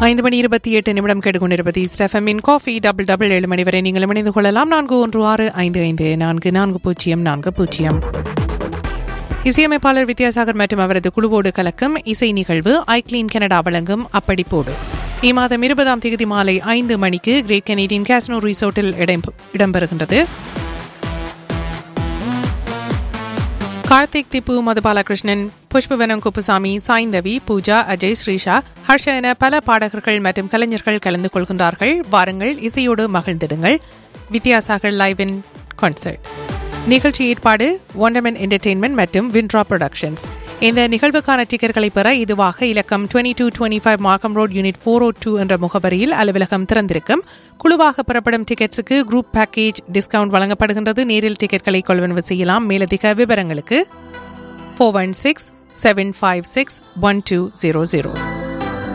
ஐந்து மணி இருபத்தி எட்டு நிமிடம் கேட்டுக்கொண்டிருப்பது ஸ்டெஃபமின் காஃபி டபுள் டபுள் ஏழு மணி வரை நீங்கள் இணைந்து கொள்ளலாம் நான்கு ஒன்று ஆறு ஐந்து ஐந்து நான்கு நான்கு பூஜ்ஜியம் நான்கு பூஜ்ஜியம் இசையமைப்பாளர் வித்யாசாகர் மற்றும் அவரது குழுவோடு கலக்கும் இசை நிகழ்வு ஐக்ளீன் கனடா வழங்கும் அப்படிப்போடு இம்மாதம் இருபதாம் தேதி மாலை ஐந்து மணிக்கு கிரேட் கனேடியன் கேஸ்னோ ரிசோர்ட்டில் இடம் இடம்பெறுகின்றது கார்த்திக் திப்பு மதுபாலகிருஷ்ணன் புஷ்பவனம் குப்புசாமி சாய்ந்தவி பூஜா அஜய் ஸ்ரீஷா ஹர்ஷ என பல பாடகர்கள் மற்றும் கலைஞர்கள் கலந்து கொள்கின்றார்கள் வாருங்கள் இசையோடு மகிழ்ந்திடுங்கள் வித்யாசாகர் லைவ் இன் கான்சர்ட் நிகழ்ச்சி ஏற்பாடு ஒண்டமன் என்டர்டெயின்மெண்ட் மற்றும் வின்ட்ரா ப்ரொடக்ஷன்ஸ் இந்த நிகழ்வுக்கான டிக்கெட்களை பெற இதுவாக இலக்கம் twenty two twenty five Markham road unit four O two என்ற முகவரியில் அலுவலகம் திறந்திருக்கும் குழுவாக பெறப்படும் டிக்கெட்ஸுக்கு குரூப் பேக்கேஜ் டிஸ்கவுண்ட் வழங்கப்படுகின்றது நேரில் டிக்கெட்களை கொள்வனவு செய்யலாம் மேலதிக விவரங்களுக்கு four one six seven five six one two zero zero